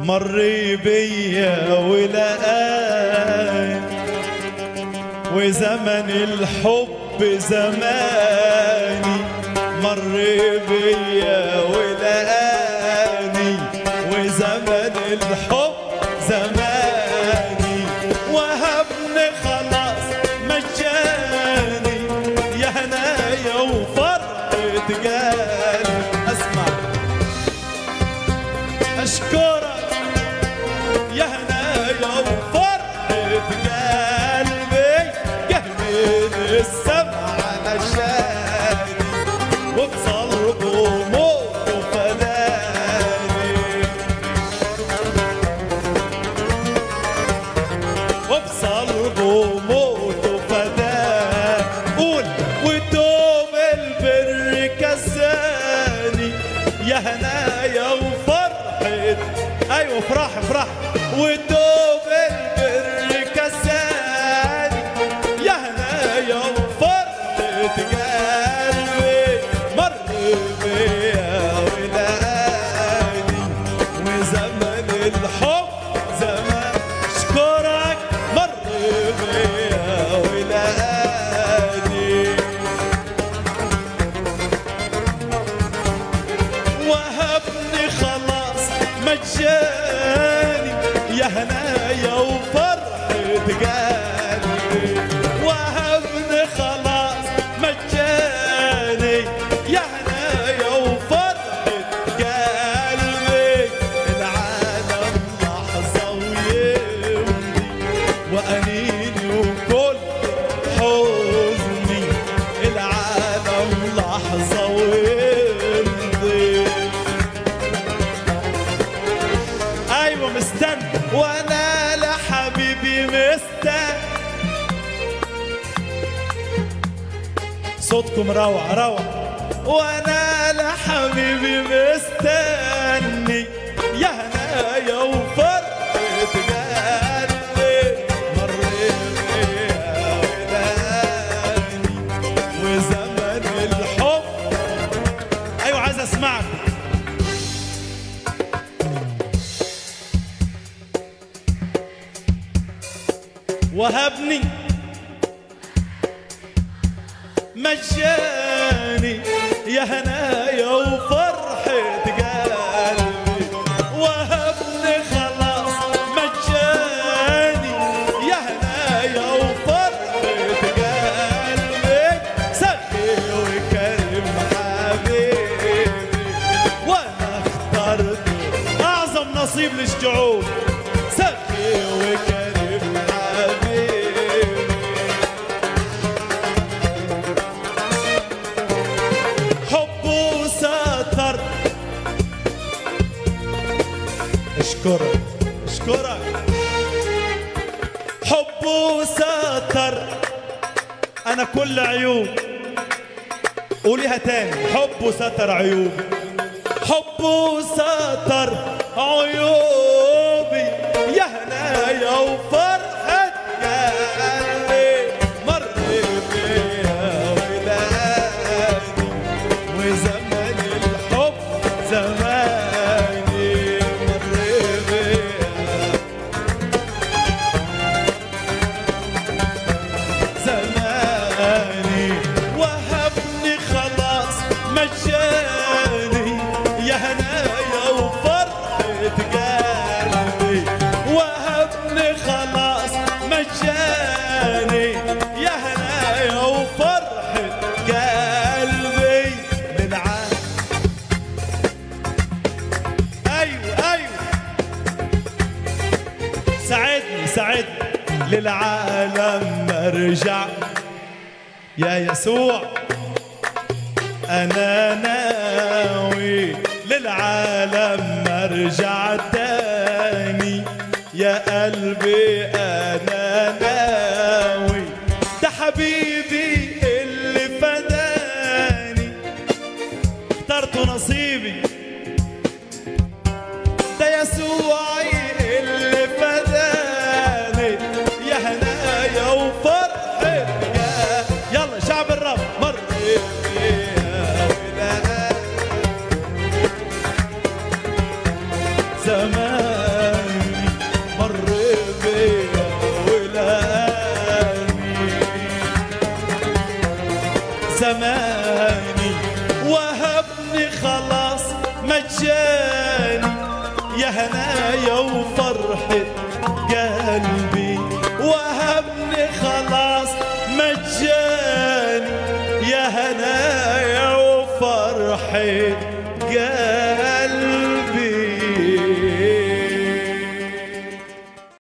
مر بيا ولقاني وزمن الحب زماني مر بيا ولقاني وزمن الحب زماني وهبني خلاص مجاني يا هنايا وفرحة قلبي اسمع اشكرك يا هنايا وفرحة قلبي يهمل السمع علشاني وبصلب وموت وفداني وبصلب وموت وفداني قول وتوب البر كساني يا هنايا وفرحة ايوه افرح افرح وتوب البر كساني يا هنايا وفرحة قلبي مر بيا ولقاني وزمن الحب زمان اشكرك مر بيا ولقاني وهبني خلاص مجاني يا هنايا وفرحة قلبي وهبني خلاص مجاني يا هنايا وفرحة قلبي العالم لحظة ويمضي وأنيني وكل حزني العالم لحظة ويمضي أيوة مستني وأنا لحبيبي مستني صوتكم روعة روعة وأنا لحبيبي مستني يا هنايا وفرحة قلبي مر بيا ولاني وزمن الحب أيوة عايز أسمعكم وهبني مجاني يا هنايا وفرحة قلبي وهبني خلاص مجاني يا هنايا وفرحة قلبي سخي وكريم حبيبي وانا اخترت اعظم نصيب للشعوب سخي وكريم حبيبي حب وستر اشكرك اشكرك حب وستر انا كل عيوب قوليها تاني حب وستر عيوب حب وستر عيوبي يا هنايا وفرحة قلبي مر بيا ولاني وزمن الحب زماني مر بيا زماني وهبني خلاص مجاني يا هنايا وفرحة قلبي وهبني خلاص مجاني يا هنايا وفرحة قلبي للعالم ايوه ايوه ساعدني ساعدني للعالم ارجع يا يسوع انا ناوي للعالم ارجع تاني يا قلبي انا ناوي ده حبيبي اللي فداني اخترت نصيبي ده يسوعي اللي فداني يا هنايا وفرحة يا يلا شعب الرب مر بيا ولقاني زمان مجاني يا هنايا وفرحة قلبي وهبني خلاص مجاني يا هنايا وفرحة قلبي